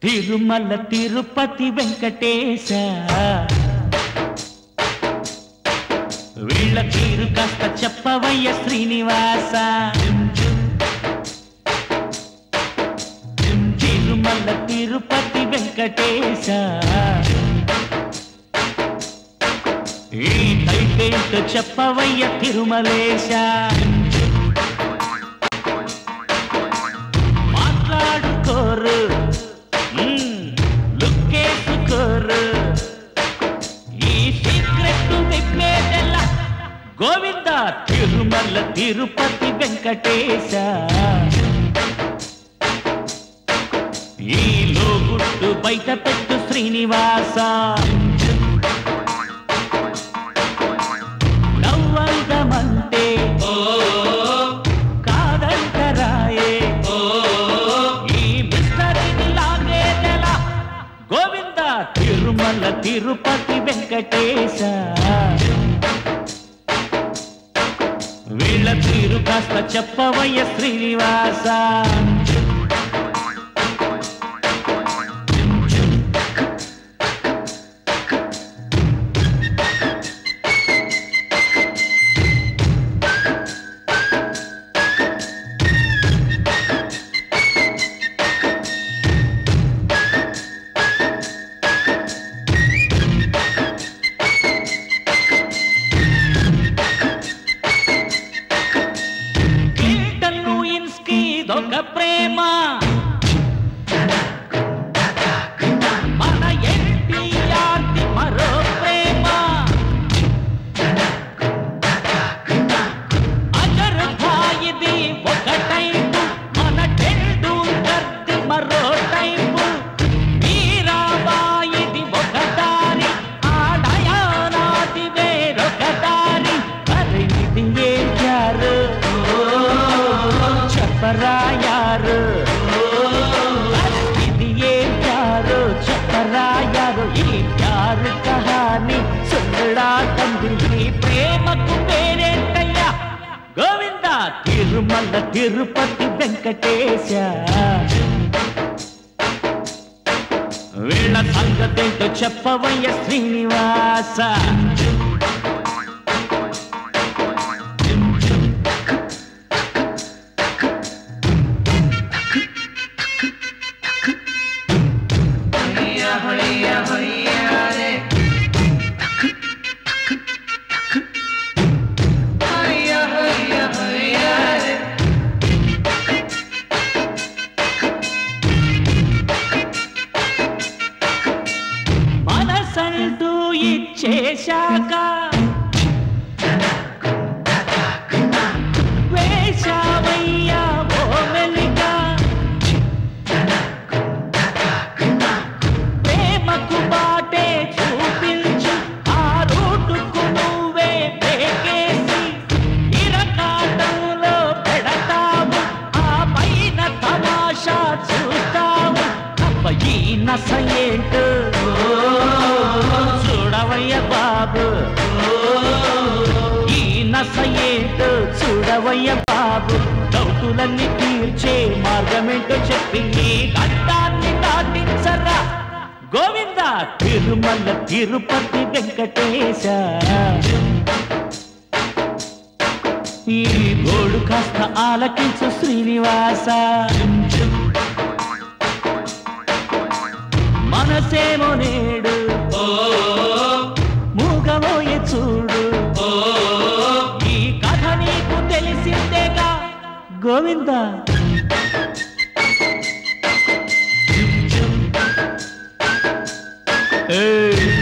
తిరుమల తిరుపతి వెంకటేశ వీళ్ళ తీరు కాస్త చెప్పవయ్య శ్రీనివాస తిరుమల తిరుపతి వెంకటేశ ఈ టైటేంటో చెప్పవయ్య తిరుమలేశ మాట్లాడుకోరు మ్మ్, లుక్కేసుకోరు ఈ సీక్రెట్ విప్పేదెలా గోవింద తిరుమల తిరుపతి వెంకటేశ ఈ లోగుట్టు బయట పెట్టు శ్రీనివాస నవ్వంగమంటే కాదంటరాయే ఈ మిస్టరీని లాగేదెలా గోవింద తిరుమల తిరుపతి వెంకటేశ వీళ్ళ తీరు కాస్త చెప్పవయ్య శ్రీనివాస క్లింటన్ లూయిన్స్కి దొంగ ప్రేమ మన ఎన్టీఆర్కి మరో ప్రేమ అజర్ భాయిది ఒక టైపు మన టెండూల్కర్ది మరో టైపు మీరాబాయిది ఒక దారి ఆ డయానాది వేరొక దారి మరి ఇది ఏం చారు చెప్పరా యారు ఇది ఏం చారు చెప్పరా యారు ఈ ప్యారు కహాని సుందరా తండ్రి ఈ ప్రేమకు పేరేంటయ్యా గోవింద తిరుమల తిరుపతి వెంకటేశ వీళ్ళ సంగతేంటో చెప్పవయ్య శ్రీనివాస మనసంటూ ఇచ్చేశాక వేశావయ్యా ఓ మెల్లిగా ప్రేమకు బాటే చూపించు ఆ రూటుకు నువ్వే బ్రేకేసి ఇరకాటంలో పెడతావు ఆ పైన తమాషా చూస్తావు అప్ప ఈ నస ఏంటో చూడవయ్య బాబు ఈ నస ఏంటో చూడవయ్య బాబు డౌటులన్నీ తీర్చే మార్గమేంటో చెప్పి ఈ గడ్డాన్ని దాటించరా గోవింద తిరుమల తిరుపతి వెంకటేశ ఈ గోడు కాస్త ఆలకించు శ్రీనివాస మనసేమో నేడు మూగమోయే చూడు ఈ కథ నీకు తెలిసిందేగా గోవింద ఏయ్